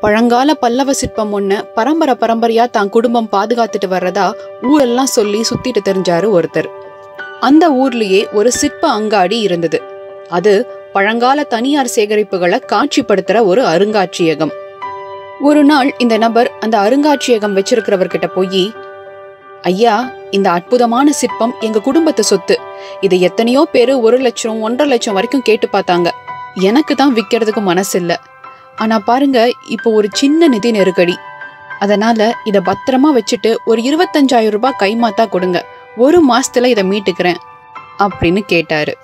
பழங்கால பல்லவ சிற்பம் ஒண்ணு பரம்பரை பரம்பரையா தான் குடும்பம் பாதுகாத்துட்டு வர்றதா ஊரெல்லாம் சொல்லி சுத்திட்டு தெரிஞ்சாரு ஒருத்தர் அந்த ஊர்லயே ஒரு சிற்ப அங்காடி இருந்தது அது பழங்கால தனியார் சேகரிப்புகளை காட்சிப்படுத்துற ஒரு அருங்காட்சியகம் ஒரு நாள் இந்த நபர் அந்த அருங்காட்சியகம் வச்சிருக்கிறவர்கிட்ட போய் ஐயா இந்த அற்புதமான சிற்பம் எங்க குடும்பத்து சொத்து இதை எத்தனையோ பேரு ஒரு லட்சம் ஒன்றரை லட்சம் வரைக்கும் கேட்டு பார்த்தாங்க எனக்கு தான் விற்கிறதுக்கு மனசு இல்ல ஆனா பாருங்க இப்போ ஒரு சின்ன நிதி நெருக்கடி அதனால இத பத்திரமா வச்சுட்டு ஒரு இருபத்தஞ்சாயிரம் ரூபாய் கைமாத்தா கொடுங்க ஒரு மாசத்துல இதை மீட்டுக்கிறேன் அப்படின்னு கேட்டாரு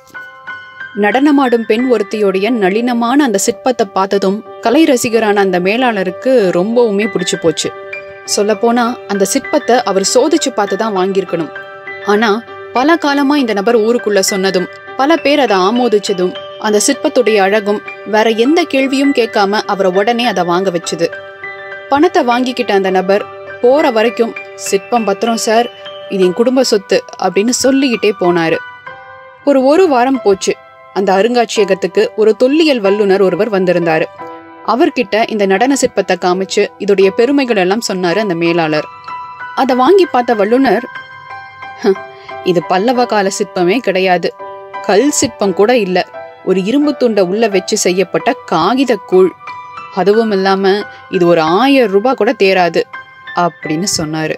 நடனமாடும் பெண் ஒருத்தியோடைய நளினமான அந்த சிற்பத்தை பார்த்ததும் கலை ரசிகரான அந்த மேலாளருக்கு ரொம்பவுமே பிடிச்சு போச்சு சொல்லப்போனா அந்த சிற்பத்தை அவர் சோதிச்சு பார்த்து தான் வாங்கியிருக்கணும் ஆனா பல காலமா இந்த நபர் ஊருக்குள்ள சொன்னதும் பல பேர் அதை ஆமோதிச்சதும் அந்த சிற்பத்துடைய அழகும் வேற எந்த கேள்வியும் கேட்காம அவரை உடனே அதை வாங்க வச்சுது பணத்தை வாங்கிக்கிட்ட அந்த நபர் போற வரைக்கும் சிற்பம் பத்திரம் சார் இது என் குடும்ப சொத்து அப்படின்னு சொல்லிக்கிட்டே போனாரு ஒரு ஒரு வாரம் போச்சு அந்த அருங்காட்சியகத்துக்கு ஒரு தொல்லியல் வல்லுனர் ஒருவர் வந்திருந்தாரு அவர்கிட்ட இந்த நடன சிற்பத்தை காமிச்சு இதோடைய பெருமைகள் எல்லாம் சொன்னாரு அந்த மேலாளர் அதை வாங்கி பார்த்த வல்லுனர் "ஹம், இது பல்லவ கால சிற்பமே கிடையாது கல் சிற்பம் கூட இல்ல ஒரு இரும்பு துண்டை உள்ள வச்சு செய்யப்பட்ட காகித கூழ் அதுவும் இல்லாம இது ஒரு ஆயிரம் ரூபாய் கூட தேராது அப்படின்னு சொன்னாரு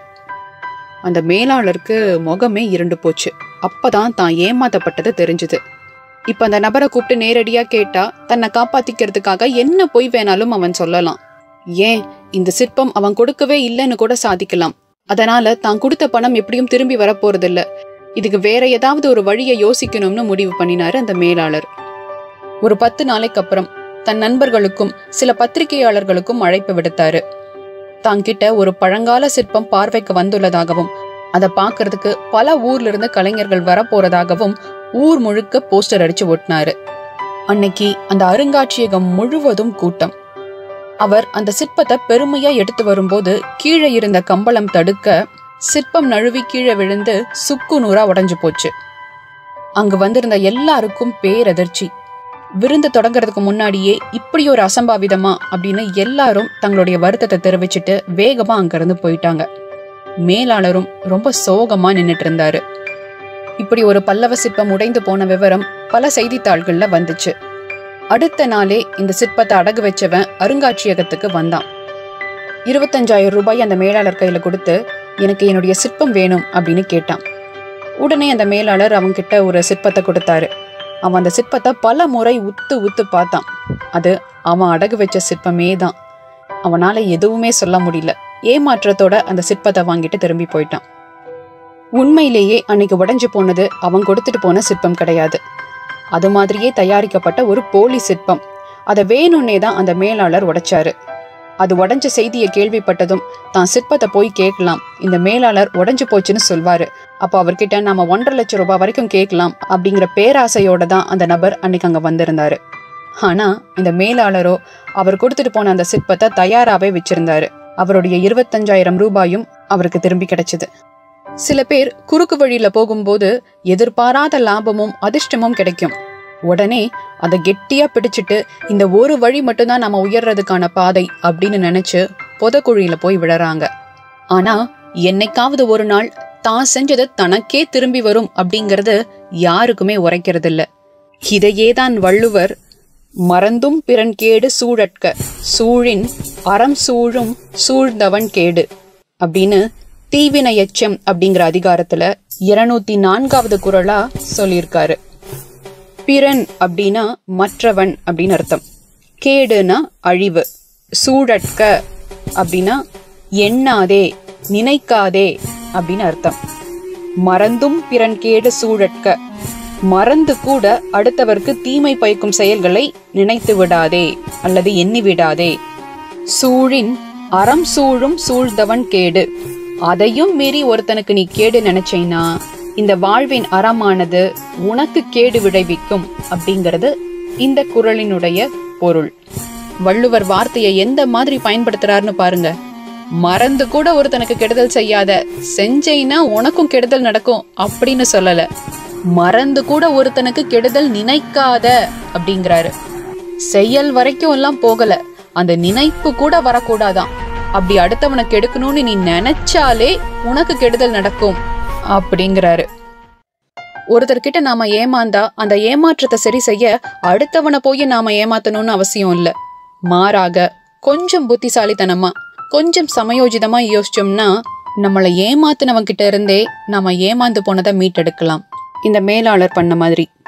அந்த மேலாளருக்கு முகமே இருண்டு போச்சு அப்பதான் தான் ஏமாத்தப்பட்டது தெரிஞ்சுது இப்ப அந்த நபரை கூப்பிட்டு நேரடியா கேட்டா தன்னை காப்பாத்திக்கிறதுக்காக என்ன பொய் வேணாலும் அவன் சொல்லலாம் ஏன் இந்த சிற்பம் அவன் கொடுக்கவே இல்லைன்னு கூட சாதிக்கலாம் அதனால தான் கொடுத்த பணம் எப்படியும் திரும்பி வரப்போறதில்ல இதுக்கு வேற ஏதாவது ஒரு வழியை யோசிக்கணும்னு முடிவு பண்ணினாரு அந்த மேலாளர் ஒரு பத்து நாளைக்கு அப்புறம் தன் நண்பர்களுக்கும் சில பத்திரிகையாளர்களுக்கும் அழைப்பு விடுத்தாரு தாங்கிட்ட ஒரு பழங்கால சிற்பம் பார்வைக்கு வந்துள்ளதாகவும் அதை பார்க்கறதுக்கு பல ஊர்ல இருந்து கலைஞர்கள் வரப்போறதாகவும் ஊர் முழுக்க போஸ்டர் அடிச்சு ஒட்டினாரு அன்னைக்கு அந்த அருங்காட்சியகம் முழுவதும் கூட்டம் அவர் அந்த சிற்பத்தை பெருமையா எடுத்து வரும்போது கீழே இருந்த கம்பளம் தடுக்க சிற்பம் நழுவி கீழே விழுந்து சுக்கு நூறா உடைஞ்சு போச்சு அங்கு வந்திருந்த எல்லாருக்கும் பேரதிர்ச்சி விருந்து தொடங்குறதுக்கு முன்னாடியே இப்படி ஒரு அசம்பாவிதமா அப்படின்னு எல்லாரும் தங்களுடைய வருத்தத்தை தெரிவிச்சுட்டு வேகமா அங்கிருந்து போயிட்டாங்க மேலாளரும் ரொம்ப சோகமா நின்னுட்டு இருந்தாரு இப்படி ஒரு பல்லவ சிற்பம் உடைந்து போன விவரம் பல செய்தித்தாள்கள்ல வந்துச்சு அடுத்த நாளே இந்த சிற்பத்தை அடகு வச்சவன் அருங்காட்சியகத்துக்கு வந்தான் இருபத்தஞ்சாயிரம் ரூபாய் அந்த மேலாளர் கையில கொடுத்து எனக்கு என்னுடைய சிற்பம் வேணும் அப்படின்னு கேட்டான் உடனே அந்த மேலாளர் அவன்கிட்ட ஒரு சிற்பத்தை கொடுத்தாரு அவன் அந்த சிற்பத்தை பல முறை உத்து உத்து பார்த்தான் அது அவன் அடகு வச்ச சிற்பமே தான் அவனால எதுவுமே சொல்ல முடியல ஏமாற்றத்தோட அந்த சிற்பத்தை வாங்கிட்டு திரும்பி போயிட்டான் உண்மையிலேயே அன்னைக்கு உடைஞ்சு போனது அவன் கொடுத்துட்டு போன சிற்பம் கிடையாது அது மாதிரியே தயாரிக்கப்பட்ட ஒரு போலி சிற்பம் அதை வேணும்னே தான் அந்த மேலாளர் உடைச்சாரு அது உடைஞ்ச செய்தியை கேள்விப்பட்டதும் தான் சிற்பத்தை போய் கேட்கலாம் இந்த மேலாளர் உடைஞ்சு போச்சுன்னு சொல்வாரு அப்போ அவர்கிட்ட நாம ஒன்றரை லட்சம் ரூபாய் வரைக்கும் கேட்கலாம் அப்படிங்கிற பேராசையோட தான் அந்த நபர் அன்னைக்கு அங்க வந்திருந்தாரு ஆனா இந்த மேலாளரோ அவர் கொடுத்துட்டு போன அந்த சிற்பத்தை தயாராவே வச்சிருந்தாரு அவருடைய இருபத்தஞ்சாயிரம் ரூபாயும் அவருக்கு திரும்பி கிடைச்சது சில பேர் குறுக்கு வழியில போகும்போது எதிர்பாராத லாபமும் அதிர்ஷ்டமும் கிடைக்கும் உடனே அதை கெட்டியா பிடிச்சிட்டு இந்த ஒரு வழி மட்டும்தான் நம்ம உயர்றதுக்கான பாதை அப்படின்னு நினைச்சு புதக்குழியில போய் விழறாங்க ஆனா என்னைக்காவது ஒரு நாள் தான் செஞ்சது தனக்கே திரும்பி வரும் அப்படிங்கறது யாருக்குமே உரைக்கிறது இல்ல இதையே தான் வள்ளுவர் மறந்தும் பிறன் கேடு சூழற்க சூழின் அறம் சூழும் சூழ்ந்தவன் கேடு அப்படின்னு தீவினை எச்சம் அப்படிங்கிற அதிகாரத்துல இருநூத்தி நான்காவது குரலா சொல்லியிருக்காரு பிறன் அப்படின்னா மற்றவன் அப்படின்னு அர்த்தம் கேடுனா அழிவு சூழற்க அப்படின்னா எண்ணாதே நினைக்காதே அப்படின்னு அர்த்தம் மறந்தும் பிறன் கேடு சூழற்க மறந்து கூட அடுத்தவருக்கு தீமை பயக்கும் செயல்களை நினைத்து விடாதே அல்லது எண்ணி விடாதே சூழின் அறம் சூழும் சூழ்ந்தவன் கேடு அதையும் மீறி ஒருத்தனுக்கு நீ கேடு நினைச்சேன்னா இந்த வாழ்வின் அறமானது உனக்கு கேடு விளைவிக்கும் அப்படிங்கிறது இந்த குறளினுடைய பொருள் வள்ளுவர் வார்த்தையை எந்த மாதிரி பயன்படுத்துறாருன்னு பாருங்க மறந்து கூட ஒருத்தனுக்கு கெடுதல் செய்யாத செஞ்சைனா உனக்கும் கெடுதல் நடக்கும் அப்படின்னு சொல்லல மறந்து கூட ஒருத்தனுக்கு கெடுதல் நினைக்காத அப்படிங்கிறாரு செயல் வரைக்கும் எல்லாம் போகல அந்த நினைப்பு கூட வரக்கூடாதாம் அப்படி அடுத்தவனை கெடுக்கணும்னு நீ நினைச்சாலே உனக்கு கெடுதல் நடக்கும் அப்படிங்கிறாரு ஒருத்தர்கிட்ட நாம ஏமாந்தா அந்த ஏமாற்றத்தை சரி செய்ய அடுத்தவனை போய் நாம ஏமாத்தணும்னு அவசியம் இல்ல மாறாக கொஞ்சம் புத்திசாலித்தனமா கொஞ்சம் சமயோஜிதமா யோசிச்சோம்னா நம்மளை ஏமாத்தினவங்க கிட்ட இருந்தே நாம ஏமாந்து போனதை மீட்டெடுக்கலாம் இந்த மேலாளர் பண்ண மாதிரி